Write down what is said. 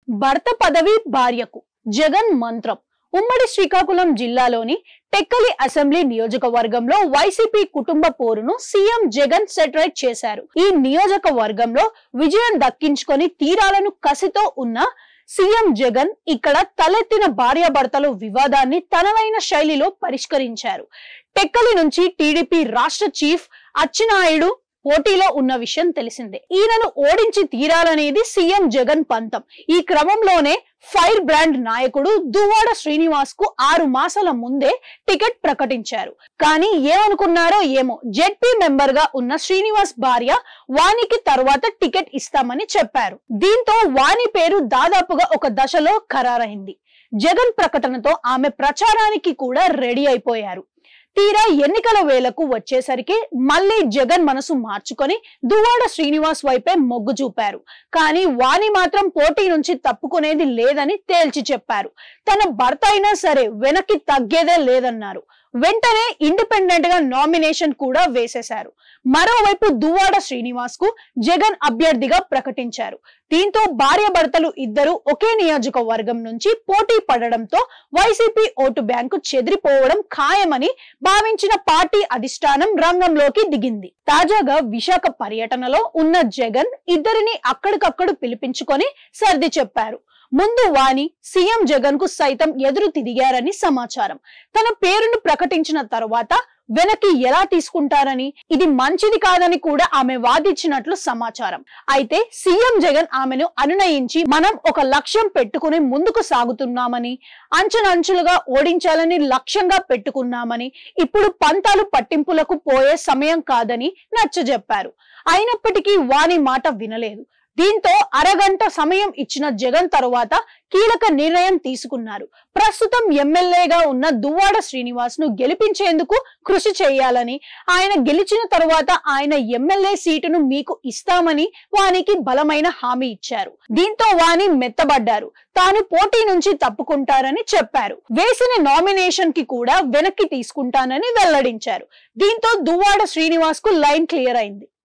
భర్త పదవి భార్యకు జగన్ మంత్రం ఉమ్మడి శ్రీకాకుళం జిల్లాలోని టెక్కలి అసెంబ్లీ నియోజకవర్గంలో వైసీపీ కుటుంబ పోరును సీఎం జగన్ సెటరైట్ చేశారు ఈ నియోజకవర్గంలో విజయం దక్కించుకొని తీరాలను కసితో ఉన్న సీఎం జగన్ ఇక్కడ తలెత్తిన భార్యాభర్తల వివాదాన్ని తనదైన శైలిలో పరిష్కరించారు టెక్కలి నుంచి టీడీపీ రాష్ట్ర చీఫ్ అచ్చెన్నాయుడు పోటీలో ఉన్న విషయం తెలిసిందే ఈయనను ఓడించి తీరాలనేది సీఎం జగన్ పంతం ఈ క్రమంలోనే ఫైర్ బ్రాండ్ నాయకుడు దువ్వాడ శ్రీనివాస్ కు ఆరు మాసాల ముందే టికెట్ ప్రకటించారు కానీ ఏమనుకున్నారో ఏమో జెడ్పీ మెంబర్ గా ఉన్న శ్రీనివాస్ భార్య వానికి తర్వాత టికెట్ ఇస్తామని చెప్పారు దీంతో వాణి పేరు దాదాపుగా ఒక దశలో ఖరారైంది జగన్ ప్రకటనతో ఆమె ప్రచారానికి కూడా రెడీ అయిపోయారు తీరా ఎన్నికల వేలకు వచ్చేసరికి మళ్ళీ జగన్ మనసు మార్చుకొని దువ్వాడ శ్రీనివాస్ వైపే మొగ్గు చూపారు కానీ వాణి మాత్రం పోటీ నుంచి తప్పుకునేది లేదని తేల్చి చెప్పారు తన భర్త అయినా సరే వెనక్కి తగ్గేదే లేదన్నారు వెంటనే ఇండిపెండెంట్ గా నామినేషన్ కూడా వేసేశారు మరోవైపు దువ్వాడ శ్రీనివాస్ కు జగన్ అభ్యర్థిగా ప్రకటించారు దీంతో భార్య భర్తలు ఇద్దరు ఒకే నియోజకవర్గం నుంచి పోటీ పడడంతో వైసీపీ ఓటు బ్యాంకు చెదిరిపోవడం ఖాయమని భావించిన పార్టీ అధిష్టానం రంగంలోకి దిగింది తాజాగా విశాఖ పర్యటనలో ఉన్న జగన్ ఇద్దరిని అక్కడికక్కడ పిలిపించుకొని సర్ది చెప్పారు ముందు వాణి సీఎం జగన్ కు సైతం ఎదురు తిరిగారని సమాచారం తన పేరును ప్రకటించిన తర్వాత వెనక్కి ఎలా తీసుకుంటారని ఇది మంచిది కాదని కూడా ఆమె వాదించినట్లు సమాచారం అయితే సీఎం జగన్ ఆమెను అనునయించి మనం ఒక లక్ష్యం పెట్టుకుని ముందుకు సాగుతున్నామని అంచెలంచులుగా ఓడించాలని లక్ష్యంగా పెట్టుకున్నామని ఇప్పుడు పంతాలు పట్టింపులకు పోయే సమయం కాదని నచ్చజెప్పారు అయినప్పటికీ వాని మాట వినలేదు దీంతో అరగంట సమయం ఇచ్చిన జగన్ తరువాత కీలక నిర్ణయం తీసుకున్నారు ప్రస్తుతం ఎమ్మెల్యేగా ఉన్న దువ్వాడ శ్రీనివాస్ ను గెలిపించేందుకు కృషి చేయాలని ఆయన గెలిచిన తరువాత ఆయన ఎమ్మెల్యే సీటును మీకు ఇస్తామని వానికి బలమైన హామీ ఇచ్చారు దీంతో వాణి మెత్తబడ్డారు తాను పోటీ నుంచి తప్పుకుంటారని చెప్పారు వేసిన నామినేషన్ కి కూడా వెనక్కి తీసుకుంటానని వెల్లడించారు దీంతో దువ్వాడ శ్రీనివాస్ కు లైన్ క్లియర్ అయింది